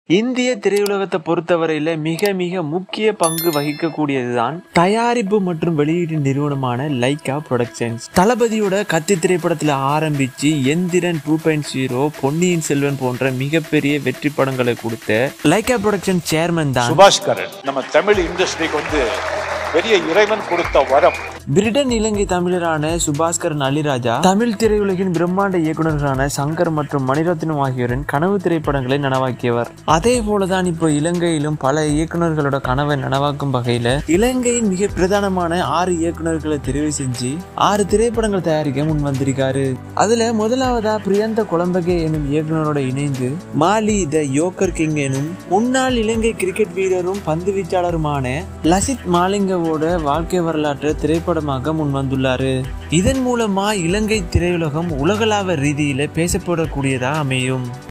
இந்திய திரையுலகத்தை பொறுத்தவரையில மிக மிக முக்கிய பங்கு வகிக்கக்கூடியதுதான் தயாரிப்பு மற்றும் வெளியீட்டு நிறுவனமான லைகா புரொடக்ஷன்ஸ் தளபதியோட கத்தி திரைப்படத்துல ஆரம்பிச்சு Enthiran two point zero Ponniyin Selvan போன்ற மிகப்பெரிய வெற்றி படங்களை கொடுத்த லைகா புரொடக்ஷன் சேர்மன் தான் சுபாஷ்கரன் நம்ம தமிழ் இண்டஸ்ட்ரிக்கு வந்து பெரிய இறைவன் கொடுத்த வரம் பிரிட்டன் இலங்கை தமிழரான சுபாஸ்கரன் அலிராஜா தமிழ் திரையுலகின் பிரம்மாண்ட இயக்குநர்களான சங்கர் மற்றும் மணிரத்னம் ஆகியோரின் கனவு திரைப்படங்களை நனவாக்கியவர் அதே போலதான் இப்போ இலங்கையிலும் பல இயக்குநர்களோட கனவை நனவாக்கும் வகையில இலங்கையின் மிக பிரதானமான ஆறு இயக்குநர்களை தெரிவு செஞ்சு ஆறு திரைப்படங்கள் தயாரிக்க முன் வந்திருக்காரு அதுல முதலாவதா பிரியந்த கொலம்பகே எனும் இயக்குனரோட இணைந்து மாலி த யோக்கர் கிங் எனும் முன்னாள் இலங்கை கிரிக்கெட் வீரரும் பந்து வீச்சாளருமான லசித் மாலிங்கவோட வாழ்க்கை வரலாற்று திரைப்படமாக முன் வந்துள்ளாரு இதன் மூலமா இலங்கை திரையுலகம் உலகளாவ ரீதியில பேசப்படக்கூடியதா அமையும்